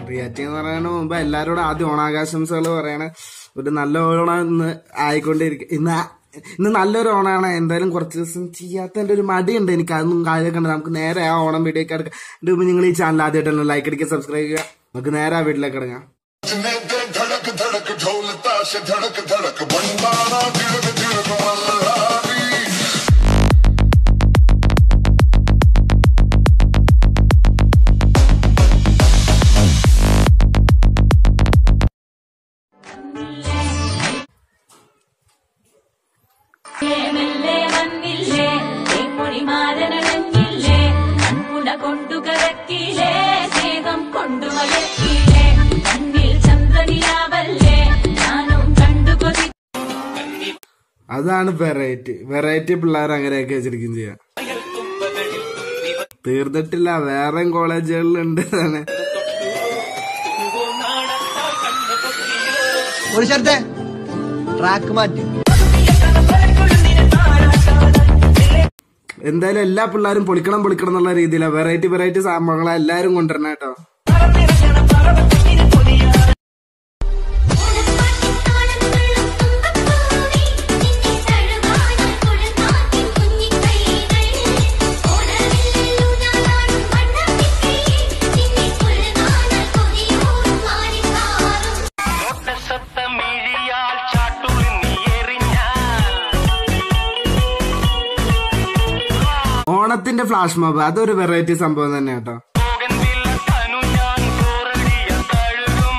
React എന്ന് പറയുന്നതിന് മുമ്പ് എല്ലാവരോടും ആദ്യം ഓണാകാശംസകൾ പറയണ ഒരു നല്ല ഓണം ഇന്ന് ആയിക്കൊണ്ടിരിക്കും ഇന്ന് ആ- ഇന്ന് നല്ലൊരു ഓണമാണ് എന്തായാലും കുറച്ച് ദിവസം ചെയ്യാത്തതിന്റെ ഒരു മടിയുണ്ട് എനിക്ക് അതൊന്നും കാര്യമൊക്കെ ഉണ്ട് നമുക്ക് നേരെ ആ ഓണം വീഡിയോ ഒക്കെ എടുക്കാം ഇതിന് മുമ്പ് നിങ്ങൾ ഈ ചാനൽ ആദ്യമായിട്ടല്ലോ ലൈക്ക് അടിക്കുക സബ്സ്ക്രൈബ് ചെയ്യുക നമുക്ക് നേരെ ആ വീട്ടിലേക്ക് ഇറങ്ങാം जिन्हें दे धड़क धड़क ढोल ताश धड़क धड़क भंडारा तिलक तिलक मल्हारी മെല്ലെ വന്നില്ലേ തെങ്ങൊഴിമാരനടഞ്ഞില്ലേ കൺമുട കൊണ്ടു കലക്കിലേ സ്നേഹം കൊണ്ടുമയക്കിലേ കണ്ണിൽ ചന്ദ്രനിലാവല്ലേ ഞാനും കണ്ടു കൊതി അതാണ് വെറൈറ്റി വെറൈറ്റി പിള്ളേർ അങ്ങനെയൊക്കെ വെച്ചിരിക്കും ചെയ്യാം തീർന്നിട്ടില്ല വേറെ കോളേജുകളിലുണ്ട് തന്നെ ഒരു സ്ഥലത്തെ ട്രാക്ക് മാറ്റി എന്തായാലും എല്ലാ പിള്ളേരും പൊളിക്കണം പൊളിക്കണം എന്നുള്ള രീതിയിലാണ് വെറൈറ്റി വെറൈറ്റി സംഭവങ്ങളെ എല്ലാരും കൊണ്ടുവരണം കേട്ടോ ഒട്ടസത്തമിഴിയാൽ ചാട്ടുളിന്നി എറിഞ്ഞാൽ ഓണത്തിന്റെ ഫ്ലാഷ് മോബ് അതൊരു വെറൈറ്റി സംഭവം തന്നെ കേട്ടോ പോകന്തില്ല തനു ഞാൻ പോറടിയ തഴുകും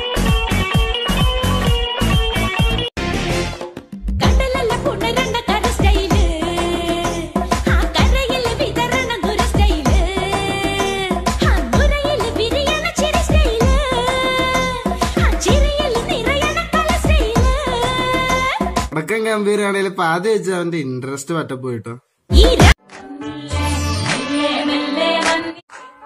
കണ്ടലല്ല പുണരണ്ട കര സ്റ്റൈല് ആ കരയില് വിതരണ ദുര സ്റ്റൈല് ആ ദുരയില് വിരിയണ ചിരി സ്റ്റൈല് ആ ചിരിയില് നിറയണ കള സ്റ്റൈല് അടക്കം ഗംഭീരാണെങ്കിൽ ഇപ്പൊ ആദ്യം വെച്ച് അവന്റെ ഇൻട്രസ്റ്റ് പറ്റപ്പോ കേട്ടോ ഈ ര- മെല്ലെ മെല്ലെ വന്നി-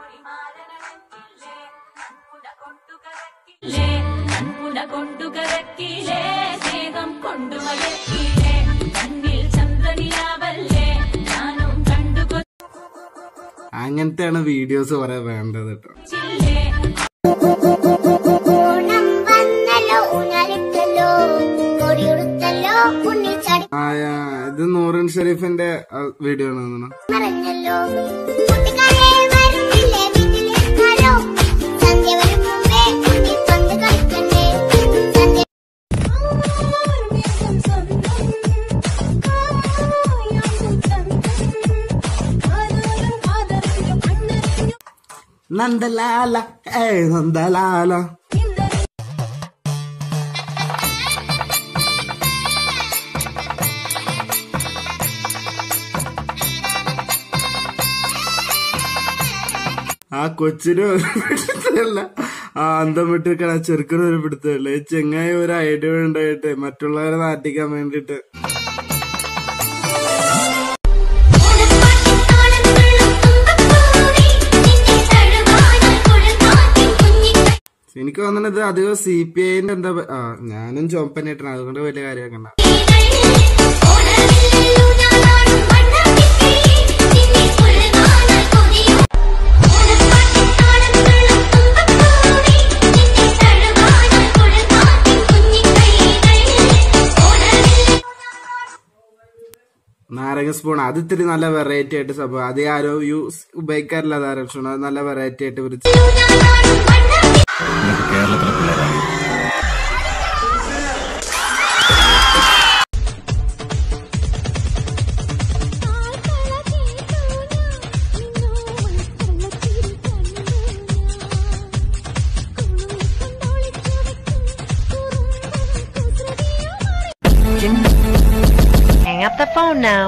കൺമുട കൊണ്ടു കലക്കിലേ, കൺമുട കൊണ്ടു കലക്കിലേ, സ്നേഹം കൊണ്ടു മയക്കിലേ, കണ്ണിൽ ചന്ദ്രനിലാവല്ലേ ഞാനും കണ്ടു അങ്ങനത്തെയാണ് വീഡിയോസ് കുറെ വേണ്ടത് കേട്ടോ കൊച്ചില്ലേ ഓണം വന്നല്ലോ ഊഞ്ഞാലിട്ടല്ലോ കൊടിയുടുത്തല്ലോ ഉണ്ണിച്ചാടി ആ ആ, ഇത് നൂറിൻ ഷെരീഫിന്റെ വീഡിയോ ആണ് തോന്നുന്നു മറഞ്ഞല്ലോ കൂട്ടുകാരെ വരുന്നില്ലേ വീട്ടിലിരുന്നാലോ സന്ധ്യ വരും മുമ്പേ കുട്ടിപ്പന്ത് കളിക്കണ്ടേ സന്ധ്യ നന്ദലാല ഏ നന്ദലാല ആ കൊച്ചിനും ഒരു പിടുത്തമില്ല ആ അന്തം വിട്ടിരിക്കണ ആ ചെറുക്കനും ഒരു പിടുത്തമില്ല ഈ ചെങ്ങായി ഒരു ഐഡിയ ഉണ്ടായിട്ട് മറ്റുള്ളവരെ നാട്ടിക്കാൻ വേണ്ടിട്ട് എനിക്ക് തോന്നുന്നത് അധികം സി പി ഐന്റെ എന്താ പ- ആ ഞാനും ചുമപ്പനായിട്ടാണ് അതുകൊണ്ട് വലിയ കാര്യമാക്കണ്ട നാരങ്ങ സ്പൂൺ അത് ഇത്തിരി നല്ല വെറൈറ്റി ആയിട്ട് സംഭവം അത് ആരോ യൂസ് ഉപയോഗിക്കാറില്ല നാരങ്ങ സ്പൂൺ അത് നല്ല വെറൈറ്റി ആയിട്ട് പിടിച്ച് കേരളത്തിലെ പിള്ളേരാണ് Hang up the phone now.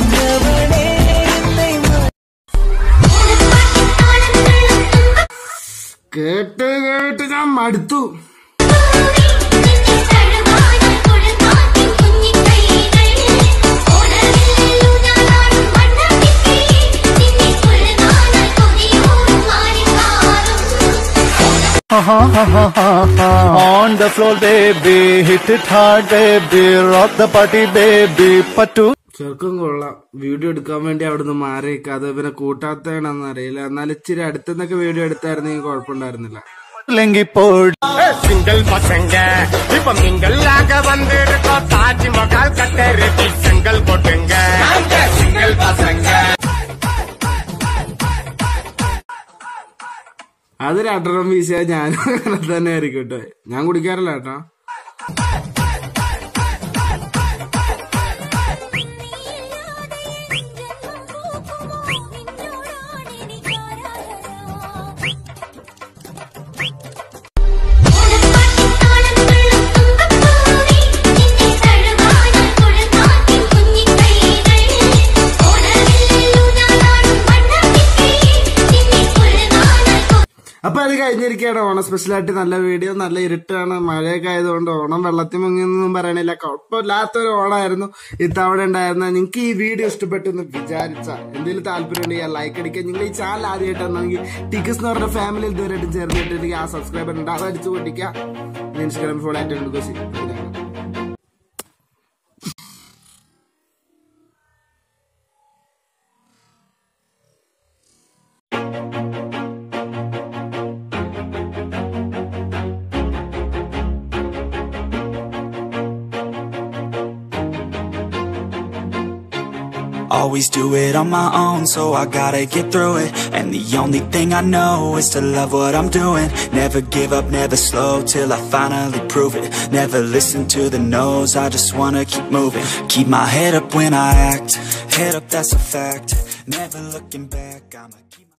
കേട്ട് കേട്ട് ഞാൻ മടുത്തു On the floor, baby, hit it hard, baby, rock the party, baby, patu. ചെറുക്കം കൊള്ളാം വീഡിയോ എടുക്കാൻ വേണ്ടി അവിടുന്ന് മാറി അത് പിന്നെ കൂട്ടാത്തതാണെന്ന് അറിയില്ല എന്നാൽ ഇച്ചിരി അടുത്തുനിന്നൊക്കെ വീഡിയോ എടുത്തായിരുന്നെങ്കിൽ കുഴപ്പമുണ്ടായിരുന്നില്ല लेंगी पोड़ சிங்கிள் பசங்க இப்ப மிங்கல் ஆக வந்திருக்கோம் தாஜ்மஹால் கட்டருக்கு செங்கல் கொட்டுங்க சிங்கிள் பசங்க അത് രണ്ടെണ്ണം വീശിയാൽ ഞാനും അങ്ങനെ തന്നെ ആയിരിക്കും കേട്ടോ ഞാൻ കുടിക്കാറില്ല കേട്ടോ അപ്പൊ അത് കഴിഞ്ഞിരിക്കുകയാണ് ഓണം സ്പെഷ്യലായിട്ട് നല്ല വീഡിയോ നല്ല ഇരുട്ടാണ് മഴയൊക്കെ ആയതുകൊണ്ട് ഓണം വെള്ളത്തിൽ മുങ്ങിയൊന്നും പറയണില്ല കുഴപ്പമില്ലാത്തൊരു ഓണമായിരുന്നു ഇത്തവണ ഉണ്ടായിരുന്ന നിങ്ങൾക്ക് ഈ വീഡിയോ ഇഷ്ടപ്പെട്ടു എന്ന് വിചാരിച്ച എന്തെങ്കിലും താല്പര്യം ഉണ്ടെങ്കിൽ ലൈക്ക് അടിക്കുക നിങ്ങൾ ഈ ചാനൽ ആദ്യമായിട്ടാണെങ്കിൽ ടിക്കസ് എന്ന് പറഞ്ഞ ഫാമിലി ഇതുവരെയായിട്ടും ചേർന്നിട്ടുണ്ടെങ്കിൽ ആ സബ്സ്ക്രൈബർ ഉണ്ട് അത് അടിച്ചു പൊട്ടിക്കുക ഇൻസ്റ്റാഗ്രാം ഫോളോ ആയിട്ട് Always do it on my own, so I gotta get through it. And the only thing I know is to love what I'm doing. Never give up, never slow till I finally prove it. Never listen to the no's, I just wanna keep moving. Keep my head up when I act, head up, that's a fact. Never looking back, I'ma keep.